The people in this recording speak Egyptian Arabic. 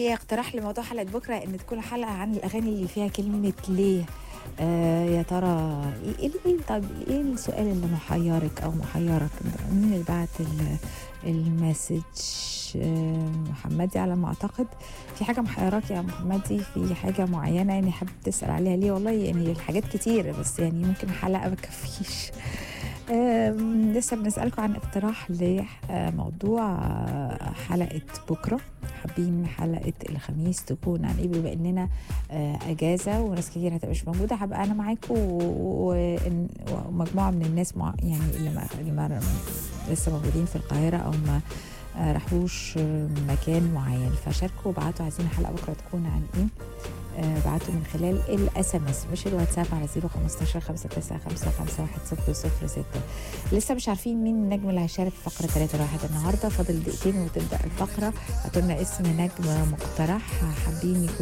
في اقتراح لموضوع حلقه بكره ان تكون حلقه عن الاغاني اللي فيها كلمه ليه آه يا ترى ايه ايه إيه- طب ايه السؤال اللي محيرك او محيرك مين اللي بعت ال- المسج آه، محمدي على ما اعتقد في حاجه محيراك يا محمدي في حاجه معينه يعني حابب تسال عليها ليه والله يعني الحاجات كتير بس يعني ممكن حلقه ما تكفيش آم، لسه بنسألكم عن اقتراح لموضوع حلقة بكرة حابين حلقة الخميس تكون عن ايه بما اننا آه، اجازة وناس كتير هتبقى مش موجودة هبقى انا معاكم و- وإن- ومجموعة من الناس مع يعني اللي ما, اللي ما لسه موجودين في القاهرة او ما آه، راحوش آه، مكان معين فشاركوا وبعتوا عايزين حلقة بكرة تكون عن ايه آه، بعتوا من خلال الاس ام اس مش الواتساب على 015 59 6 لسه مش عارفين مين النجم اللي هيشارك في فقره 3 واحد النهارده فاضل دقيقتين وتبدا الفقره هاتوا لنا اسم نجم مقترح حابين يكون